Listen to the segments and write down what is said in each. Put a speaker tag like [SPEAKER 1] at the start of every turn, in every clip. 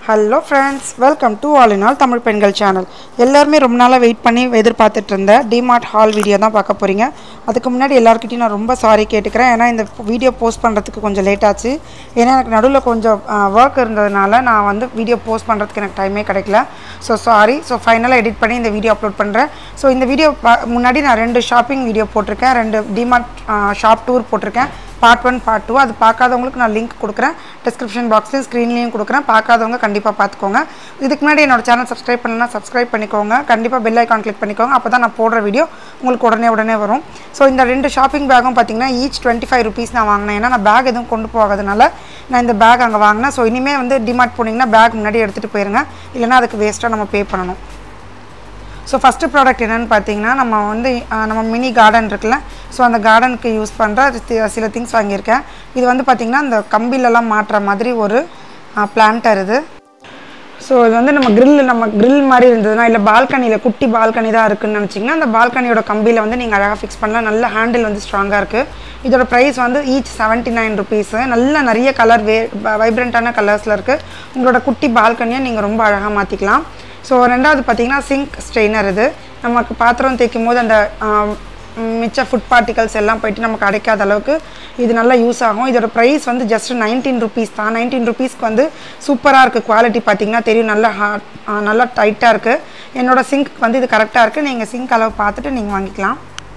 [SPEAKER 1] hello friends welcome to all in all Tamil பெண்கள் channel எல்லாருமே ரொம்ப நாளாக வெயிட் பண்ணி எதிர்பார்த்துட்டு இருந்த டிமார்ட் ஹால் வீடியோ தான் பார்க்க போகிறீங்க அதுக்கு முன்னாடி எல்லாருக்கிட்டையும் நான் ரொம்ப சாரி கேட்டுக்கிறேன் ஏன்னா இந்த வீடியோ போஸ்ட் பண்ணுறதுக்கு கொஞ்சம் லேட் ஆச்சு ஏன்னா எனக்கு நடுவில் கொஞ்சம் ஒர்க் இருந்ததுனால நான் வந்து வீடியோ போஸ்ட் பண்ணுறதுக்கு எனக்கு டைமே கிடைக்கல ஸோ சாரி ஸோ ஃபைனலாக எடிட் பண்ணி இந்த வீடியோ அப்லோட் பண்ணுறேன் ஸோ இந்த வீடியோ முன்னாடி நான் ரெண்டு ஷாப்பிங் வீடியோ போட்டிருக்கேன் ரெண்டு டிமார்ட் ஷாப் டூர் போட்டிருக்கேன் பார்ட் ஒன் பார்ட் டூ அது பார்க்காதவங்களுக்கு நான் லிங்க் கொடுக்குறேன் டிஸ்கிரிப்ஷன் பாக்ஸ்லையும் ஸ்க்ரீன்லேயும் கொடுக்குறேன் பார்க்காதவங்க கண்டிப்பாக பார்த்துக்கோங்க இதுக்கு முன்னாடி என்னோட சேனல் சப்ஸ்கிரைப் பண்ணலன்னா சப்ஸ்கிரைப் பண்ணிக்கோங்க கண்டிப்பாக பெல் ஐக்கான் கிளிக் பண்ணிக்கோங்க அப்போ தான் நான் போடுற வீடியோ உங்களுக்கு உடனே உடனே வரும் ஸோ இந்த ரெண்டு ஷாப்பிங் பேக்கும் பார்த்தீங்கன்னா ஈச் டுவெண்ட்டி ஃபைவ் ருபீஸ் நான் வாங்கினேன் ஏன்னா நான் பேக் எதுவும் கொண்டு போகாதனால நான் இந்த பேக் அங்கே வாங்கினேன் ஸோ இனிமேல் வந்து டிமார்ட் போனீங்கன்னா பேக் முன்னாடி எடுத்துகிட்டு போயிருங்க இல்லைன்னா அதுக்கு வேஸ்ட்டாக நம்ம பே பண்ணணும் ஸோ ஃபஸ்ட்டு ப்ராடக்ட் என்னென்னு பார்த்தீங்கன்னா நம்ம வந்து அஹ், நம்ம மினி கார்டன் இருக்குல்ல ஸோ அந்த கார்டனுக்கு யூஸ் பண்ணுற தி- சில திங்ஸ் வாங்கியிருக்கேன் இது வந்து பார்த்திங்கன்னா இந்த கம்பிலெல்லாம் மாட்டுற மாதிரி ஒரு பிளான்டர் இது ஸோ இது வந்து நம்ம grill நம்ம grill மாதிரி இருந்ததுன்னா இல்லை பால்கனியில் குட்டி பால்கனி தான் இருக்குன்னு நினச்சிங்கன்னா அந்த பால்கனியோட கம்பியில் வந்து நீங்கள் அழகாக ஃபிக்ஸ் பண்ணலாம் நல்ல ஹேண்டில் வந்து ஸ்ட்ராங்காக இருக்குது இதோட ப்ரைஸ் வந்து ஈச் செவன்ட்டி நைன் ருபீஸு நல்ல நிறைய கலர் வே வைப்ரண்ட்டான கலர்ஸில் இருக்குது உங்களோட குட்டி பால்கனியை நீங்கள் ரொம்ப அழகாக மாற்றிக்கலாம் ஸோ ரெண்டாவது பார்த்தீங்கன்னா சிங்க் ஸ்ட்ரெயினர் இது நமக்கு பாத்திரம் தேய்க்கும் போது அந்த ஆம், ம், மிச்ச ஃபுட் பார்ட்டிகல்ஸ் எல்லாம் போயிட்டு நமக்கு அடைக்காத அளவுக்கு இது நல்லா யூஸ் ஆகும் இதோட ப்ரைஸ் வந்து ஜஸ்ட் நைன்டீன் ருபீஸ் தான் நைன்டீன் ருபீஸ்க்கு வந்து சூப்பராக இருக்குது குவாலிட்டி பார்த்தீங்கன்னா தெரியும் நல்லா ஹார்ட் நல்லா டைட்டாக இருக்குது என்னோட சிங்க் வந்து இது கரெக்டாக இருக்குது நீங்கள் சிங்க் அளவு பார்த்துட்டு நீங்கள் வாங்கிக்கலாம்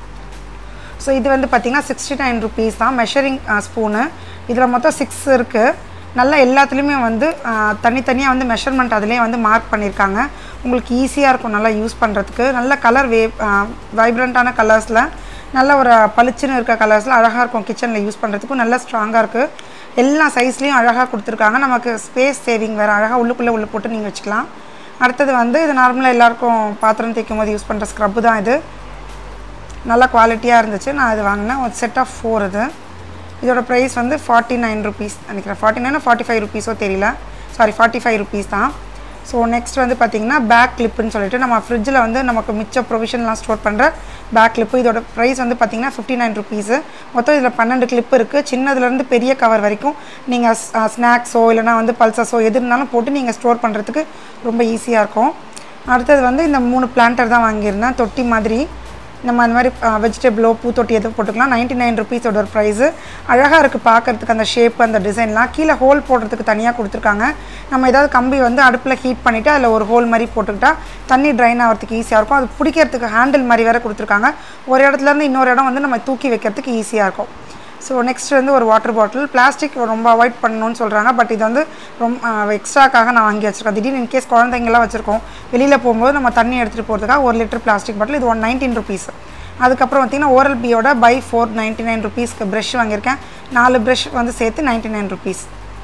[SPEAKER 1] ஸோ இது வந்து பார்த்தீங்கன்னா சிக்ஸ்டி நைன் ருபீஸ் தான் மெஷரிங் ஸ்பூனு இதில் மொத்தம் சிக்ஸ் இருக்குது நல்லா எல்லாத்துலேயுமே வந்து தனித்தனியாக வந்து மெஷர்மெண்ட் அதிலே வந்து மார்க் பண்ணியிருக்காங்க உங்களுக்கு ஈஸியாக இருக்கும் நல்லா யூஸ் பண்ணுறதுக்கு நல்ல கலர் வே வைப்ரண்ட்டான கலர்ஸில் நல்ல ஒரு பளிச்சுன்னு இருக்க கலர்ஸில் அழகாக இருக்கும் கிச்சனில் யூஸ் பண்ணுறதுக்கும் நல்லா ஸ்ட்ராங்காக இருக்குது எல்லா சைஸ்லேயும் அழகாக கொடுத்துருக்காங்க நமக்கு ஸ்பேஸ் சேவிங் வேறு அழகாக உள்ளுக்குள்ளே உள்ள போட்டு நீங்கள் வச்சுக்கலாம் அடுத்தது வந்து இது நார்மலாக எல்லாருக்கும் பாத்திரம் தேய்க்கும் போது யூஸ் பண்ணுற ஸ்க்ரப்பு தான் இது நல்ல குவாலிட்டியாக இருந்துச்சு நான் இது வாங்கினேன் ஒரு செட் ஆஃப் ஃபோர் இது இதோட ப்ரைஸ் வந்து ஃபார்ட்டி நைன் ருபீஸ் நினைக்கிறேன் ஃபார்ட்டி நைன் ஃபார்ட்டி ஃபைவ் ருபீஸோ தெரியல சாரி ஃபார்ட்டி ஃபைவ் ருபீஸ் தான் ஸோ நெக்ஸ்ட் வந்து பார்த்திங்கன்னா பேக் கிளிப்புன்னு சொல்லிட்டு நம்ம ஃப்ரிட்ஜில் வந்து நமக்கு மிச்ச ப்ரொவிஷன்லாம் ஸ்டோர் பண்ணுற பேக் கிளிப்பு இதோட ப்ரைஸ் வந்து பார்த்திங்கன்னா ஃபிஃப்டி நைன் ருபீஸு மொத்தம் இதில் பன்னெண்டு கிளிப் இருக்குது சின்னதுலேருந்து பெரிய கவர் வரைக்கும் நீங்கள் ஸ்நாக்ஸோ இல்லைனா வந்து பல்சஸோ எது இருந்தாலும் போட்டு நீங்கள் ஸ்டோர் பண்ணுறதுக்கு ரொம்ப ஈஸியாக இருக்கும் அடுத்தது வந்து இந்த மூணு பிளான்டர் தான் வாங்கியிருந்தேன் தொட்டி மாதிரி நம்ம அந்த மாதிரி வெஜிடபிளோ பூத்தொட்டி எதுவும் போட்டுக்கலாம் நைன்ட்டி நைன் ருபீஸோட ஒரு ப்ரைஸு அழகாக இருக்குது பார்க்கறதுக்கு அந்த ஷேப் அந்த டிசைன்லாம் கீழே ஹோல் போடுறதுக்கு தனியாக கொடுத்துருக்காங்க நம்ம ஏதாவது கம்பி வந்து அடுப்பில் ஹீட் பண்ணிவிட்டு அதில் ஒரு ஹோல் மாதிரி போட்டுக்கிட்டா தண்ணி ட்ரைன் ஆகிறதுக்கு ஈஸியாக இருக்கும் அது பிடிக்கிறதுக்கு ஹேண்டில் மாதிரி வேறு கொடுத்துருக்காங்க ஒரு இடத்துலேருந்து இன்னொரு இடம் வந்து நம்ம தூக்கி வைக்கிறதுக்கு ஈஸியாக இருக்கும் ஸோ நெக்ஸ்ட் வந்து ஒரு வாட்டர் பாட்டில் பிளாஸ்டிக் ரொம்ப அவாய்ட் பண்ணணும்னு சொல்கிறாங்க பட் இது வந்து ரொம்ப எக்ஸ்ட்ராக்காக நான் வாங்கி வச்சிருக்கேன் திடீர்னு இன்கேஸ் குழந்தைங்கலாம் வச்சுருக்கோம் வெளியில் போகும்போது நம்ம தண்ணி எடுத்துகிட்டு போகிறதுக்காக ஒரு லிட்டர் பிளாஸ்டிக் பாட்டில் இது ஒன் நைன்டீன் ருபீஸ் அதுக்கப்புறம் பார்த்திங்கன்னா ஓரல் பியோட பை ஃபோர் நைன்ட்டி நைன் ருபீஸ்க்கு ப்ரஷ் வாங்கியிருக்கேன் நாலு ப்ரஷ் வந்து சேர்த்து நைன்ட்டி நைன் ருபீஸ்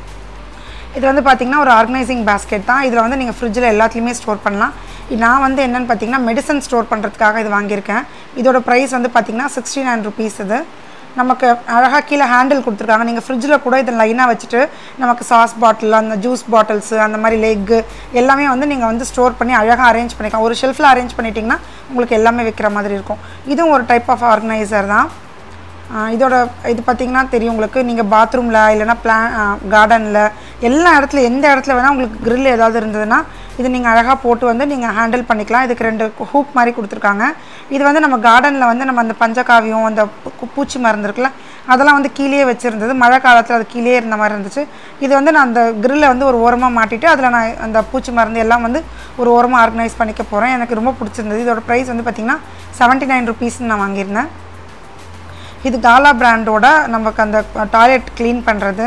[SPEAKER 1] இது வந்து பார்த்திங்கன்னா ஒரு ஆர்கனைசிங் பேஸ்கெட் தான் இதில் வந்து நீங்கள் ஃப்ரிட்ஜில் எல்லாத்துலேயுமே ஸ்டோர் பண்ணலாம் இது நான் வந்து என்னென்னு பார்த்தீங்கன்னா மெடிசன் ஸ்டோர் பண்ணுறதுக்காக இது வாங்கியிருக்கேன் இதோட ப்ரைஸ் வந்து பார்த்திங்கன்னா சிக்ஸ்டி நைன் ருபீஸ் இது நமக்கு அழகாக கீழே ஹேண்டில் கொடுத்துருக்காங்க நீங்கள் ஃப்ரிட்ஜில் கூட இதை லைனாக வச்சுட்டு நமக்கு சாஸ் பாட்டில் அந்த ஜூஸ் பாட்டில்ஸு அந்த மாதிரி லெக்கு எல்லாமே வந்து நீங்கள் வந்து ஸ்டோர் பண்ணி அழகாக அரேஞ்ச் பண்ணிக்கலாம் ஒரு ஷெல்ஃபில் அரேஞ்ச் பண்ணிட்டீங்கன்னா உங்களுக்கு எல்லாமே வைக்கிற மாதிரி இருக்கும் இதுவும் ஒரு டைப் ஆஃப் ஆர்கனைசர் தான் ஆஹ் இதோட இது பார்த்தீங்கன்னா தெரியும் உங்களுக்கு நீங்கள் பாத்ரூமில் இல்லைன்னா பிளா கார்டனில் எல்லா இடத்துல எந்த இடத்துல வேணால் உங்களுக்கு grill ஏதாவது இருந்ததுன்னா இது நீங்கள் அழகாக போட்டு வந்து நீங்கள் ஹேண்டில் பண்ணிக்கலாம் இதுக்கு ரெண்டு ஹூக் மாதிரி கொடுத்துருக்காங்க இது வந்து நம்ம கார்டனில் வந்து நம்ம அந்த பஞ்சகாவியம் அந்த பூ- பூச்சி மருந்து இருக்குல்ல அதெல்லாம் வந்து கீழே வச்சுருந்தது மழை காலத்தில் அது கீழே இருந்த மாதிரி இருந்துச்சு இது வந்து நான் அந்த grill வந்து ஒரு ஓரமாக மாட்டிட்டு அதில் நான் அந்த பூச்சி மருந்து எல்லாம் வந்து ஒரு ஓரமாக ஆர்கனைஸ் பண்ணிக்க போகிறேன் எனக்கு ரொம்ப பிடிச்சிருந்தது இதோட ப்ரைஸ் வந்து பார்த்திங்கன்னா செவன்ட்டி நைன் ருபீஸ்னு நான் வாங்கியிருந்தேன் இது காலா பிராண்டோட நமக்கு அந்த டாய்லெட் க்ளீன் பண்ணுறது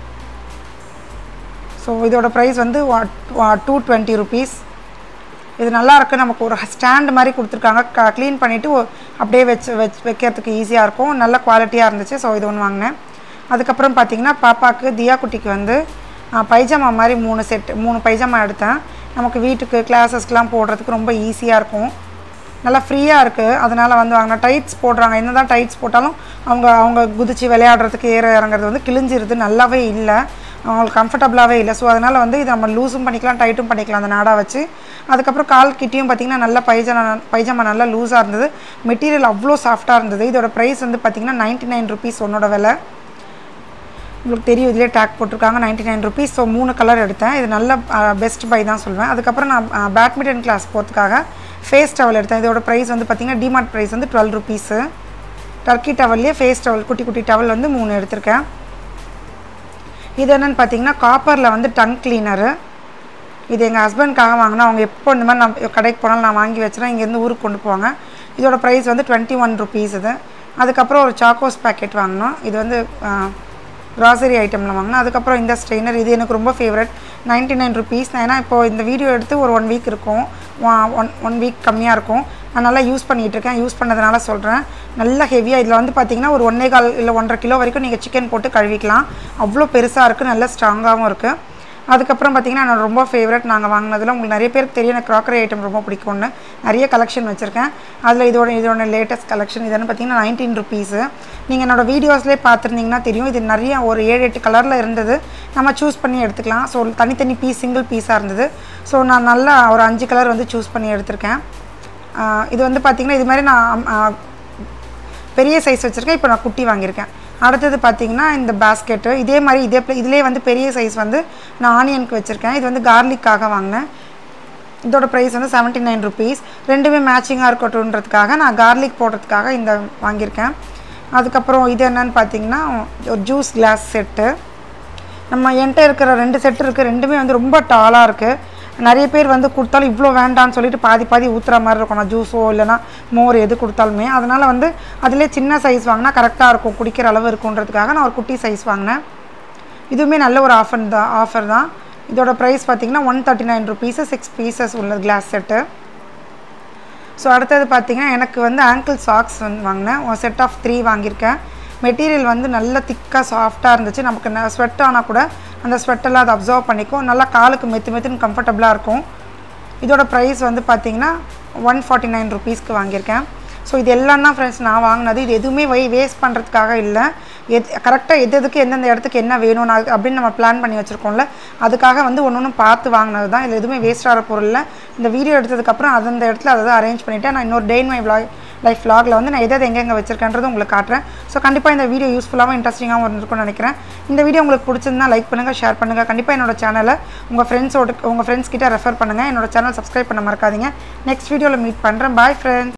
[SPEAKER 1] ஸோ இதோட ப்ரைஸ் வந்து டூ டுவெண்ட்டி ருபீஸ் இது நல்லா இருக்கு நமக்கு ஒரு ஸ்டாண்ட் மாதிரி கொடுத்துருக்காங்க க க்ளீன் பண்ணிவிட்டு அப்படியே வச்சு வச்சு வைக்கிறதுக்கு ஈஸியாக இருக்கும் நல்ல குவாலிட்டியாக இருந்துச்சு ஸோ இது ஒன்று வாங்கினேன் அதுக்கப்புறம் பார்த்தீங்கன்னா பாப்பாவுக்கு தியா குட்டிக்கு வந்து ஆ, பைஜாமா மாதிரி மூணு செட் மூணு பைஜாமா எடுத்தேன் நமக்கு வீட்டுக்கு கிளாஸஸ்க்கெலாம் போடுறதுக்கு ரொம்ப ஈஸியாக இருக்கும் நல்லா ஃப்ரீயாக இருக்குது அதனால் வந்து வாங்கின டைட்ஸ் போடுறாங்க என்ன தான் டைட்ஸ் போட்டாலும் அவங்க அவங்க குதிச்சு விளையாடுறதுக்கு ஏற இறங்குறது வந்து கிழிஞ்சிருது நல்லாவே இல்லை அவங்களுக்கு கம்ஃபர்டபுளாகவே இல்லை ஸோ அதனால் வந்து இதை நம்ம லூஸும் பண்ணிக்கலாம் டைட்டும் பண்ணிக்கலாம் அந்த நாடா வச்சு அதுக்கப்புறம் கால் கிட்டியும் பார்த்திங்கன்னா நல்லா பைஜாமா பைஜாமா நல்லா லூஸாக இருந்தது மெட்டீரியல் அவ்வளோ சாஃப்டாக இருந்தது இதோட ப்ரைஸ் வந்து பார்த்திங்கன்னா நைன்ட்டி நைன் ருபீஸ் ஒன்னோட விலை உங்களுக்கு தெரியும் இதிலே டேக் போட்டிருக்காங்க நைன்ட்டி நைன் ருபீஸ் ஸோ மூணு கலர் எடுத்தேன் இது நல்ல பெஸ்ட் பை தான் சொல்வேன் அதுக்கப்புறம் நான் பேட்மிண்டன் கிளாஸ் போகிறதுக்காக ஃபேஸ் டவல் எடுத்தேன் இதோட ப்ரைஸ் வந்து பார்த்திங்கன்னா டிமார்ட் ப்ரைஸ் வந்து டுவெல் ருபீஸு டர்க்கி டவல்லையே ஃபேஸ் டவல் குட்டி குட்டி டவல் வந்து மூணு எடுத்திருக்கேன் இது என்னென்னு பார்த்தீங்கன்னா காப்பரில் வந்து டங் கிளீனரு இது எங்கள் ஹஸ்பண்ட்காக வாங்கினா அவங்க எப்போ இந்த மாதிரி நான் கடைக்கு போனாலும் நான் வாங்கி வச்சுருவேன் இங்கேருந்து ஊருக்கு கொண்டு போவாங்க இதோட ப்ரைஸ் வந்து டுவெண்ட்டி ஒன் ருபீஸ் இது அதுக்கப்புறம் ஒரு சாக்கோஸ் பேக்கெட் வாங்கினோம் இது வந்து க்ராசரி ஐட்டமில் வாங்கினோம் அதுக்கப்புறம் இந்த ஸ்ட்ரெயினர் இது எனக்கு ரொம்ப ஃபேவரட் நைன்ட்டி நைன் ருபீஸ் நான் ஏன்னா இப்போது இந்த வீடியோ எடுத்து ஒரு ஒன் வீக் இருக்கும் ஒன் ஒன் வீக் கம்மியாக இருக்கும் நான் நல்லா யூஸ் பண்ணிகிட்டு இருக்கேன் யூஸ் பண்ணதுனால சொல்கிறேன் நல்லா ஹெவியாக இதில் வந்து பார்த்திங்கன்னா ஒரு ஒன்றே கால் இல்லை ஒன்றரை கிலோ வரைக்கும் நீங்கள் சிக்கன் போட்டு கழுவிக்கலாம் அவ்வளோ பெருசாக இருக்குது நல்லா ஸ்ட்ராங்காகவும் இருக்குது அதுக்கப்புறம் பார்த்திங்கன்னா நான் ரொம்ப ஃபேவரட் நாங்கள் வாங்கினதில் உங்களுக்கு நிறைய பேருக்கு தெரியும் எனக்கு க்ராக்கரி ஐட்டம் ரொம்ப பிடிக்கும்னு நிறைய கலெக்ஷன் வச்சுருக்கேன் அதில் இதோட இதோட லேட்டஸ்ட் கலெக்ஷன் இதுன்னு பார்த்தீங்கன்னா நைன்டீன் ருபீஸு நீங்கள் என்னோடய வீடியோஸ்லேயே பார்த்துருந்தீங்கன்னா தெரியும் இது நிறைய ஒரு ஏழு எட்டு கலரில் இருந்தது நம்ம சூஸ் பண்ணி எடுத்துக்கலாம் ஸோ தனித்தனி பீஸ் சிங்கிள் பீஸாக இருந்தது ஸோ நான் நல்லா ஒரு அஞ்சு கலர் வந்து சூஸ் பண்ணி எடுத்திருக்கேன் இது வந்து பார்த்திங்கன்னா இது மாதிரி நான் பெரிய சைஸ் வச்சுருக்கேன் இப்போ நான் குட்டி வாங்கியிருக்கேன் அடுத்தது பார்த்திங்கன்னா இந்த பேஸ்கெட்டு இதே மாதிரி இதே இதிலே வந்து பெரிய சைஸ் வந்து நான் ஆனியனுக்கு வச்சுருக்கேன் இது வந்து கார்லிக்காக வாங்கினேன் இதோட ப்ரைஸ் வந்து செவன்ட்டி நைன் ருபீஸ் ரெண்டுமே மேட்சிங்காக இருக்கட்டும்ன்றதுக்காக நான் கார்லிக் போடுறதுக்காக இந்த வாங்கியிருக்கேன் அதுக்கப்புறம் இது என்னன்னு பார்த்தீங்கன்னா ஒரு ஜூஸ் கிளாஸ் செட்டு நம்ம என்கிட்ட இருக்கிற ரெண்டு செட்டு இருக்குது ரெண்டுமே வந்து ரொம்ப டாலாக இருக்குது நிறைய பேர் வந்து கொடுத்தாலும் இவ்வளோ வேண்டான்னு சொல்லிட்டு பாதி பாதி ஊற்றுற மாதிரி இருக்கும் நான் ஜூஸோ இல்லைனா மோர் எது கொடுத்தாலுமே அதனால் வந்து அதிலே சின்ன சைஸ் வாங்கினா கரெக்டாக இருக்கும் குடிக்கிற அளவு இருக்குன்றதுக்காக நான் ஒரு குட்டி சைஸ் வாங்கினேன் இதுவுமே நல்ல ஒரு ஆஃபர் தான் ஆஃபர் தான் இதோட ப்ரைஸ் பார்த்திங்கன்னா one thirty nine rupees six pieces உள்ள கிளாஸ் செட்டு ஸோ அடுத்தது பார்த்திங்கன்னா எனக்கு வந்து ஆங்கிள் சாக்ஸ் வந்து வாங்கினேன் ஒரு செட் ஆஃப் த்ரீ வாங்கியிருக்கேன் மெட்டீரியல் வந்து நல்ல திக்காக சாஃப்டாக இருந்துச்சு நமக்கு ஸ்வெட் ஆனால் கூட அந்த ஸ்வெட்டெல்லாம் அதை அப்சர்வ் பண்ணிக்கும் நல்லா காலுக்கு மெத்து மெத்துன்னு கம்ஃபர்டபுளாக இருக்கும் இதோட ப்ரைஸ் வந்து பார்த்திங்கன்னா ஒன் ஃபார்ட்டி நைன் ருபீஸ்க்கு வாங்கியிருக்கேன் ஸோ இது எல்லாம் தான் ஃப்ரெண்ட்ஸ் நான் வாங்கினது இது எதுவுமே வை வேஸ்ட் பண்ணுறதுக்காக இல்லை எது கரெக்டாக எது எதுக்கு எந்தெந்த இடத்துக்கு என்ன வேணும் நான் அப்படின்னு நம்ம பிளான் பண்ணி வச்சுருக்கோம்ல அதுக்காக வந்து ஒன்று ஒன்று பார்த்து வாங்கினது தான் இது எதுவுமே வேஸ்ட் ஆகிற பொருளில் இந்த வீடியோ எடுத்ததுக்கப்புறம் அந்தந்த இடத்துல அதை தான் அரேஞ்ச் பண்ணிவிட்டு நான் இன்னொரு டே மை விளாக் லைஃப் விலாகில் வந்து நான் எதை எங்கெங்கே வச்சிருக்கேன்றது உங்களுக்கு காட்டுறேன் ஸோ கண்டிப்பாக இந்த வீடியோ யூஸ்ஃபுல்லாகவும் இன்ட்ரெஸ்டிங்காகவும் இருந்திருக்கும்னு நினைக்கிறேன் இந்த வீடியோ உங்களுக்கு பிடிச்சிருந்தா லைக் பண்ணுங்கள் ஷேர் பண்ணுங்கள் கண்டிப்பாக என்னோட சேனலை உங்கள் ஃப்ரெண்ட்ஸோட உங்கள் ஃப்ரெண்ட்ஸ் கிட்ட ரெஃபர் பண்ணுங்கள் என்னோட சேனல் சப்ஸ்கிரைப் பண்ண மறக்காதீங்க நெக்ஸ்ட் வீடியோவில் மீட் பண்ணுறேன் பாய் ஃப்ரெண்ட்ஸ்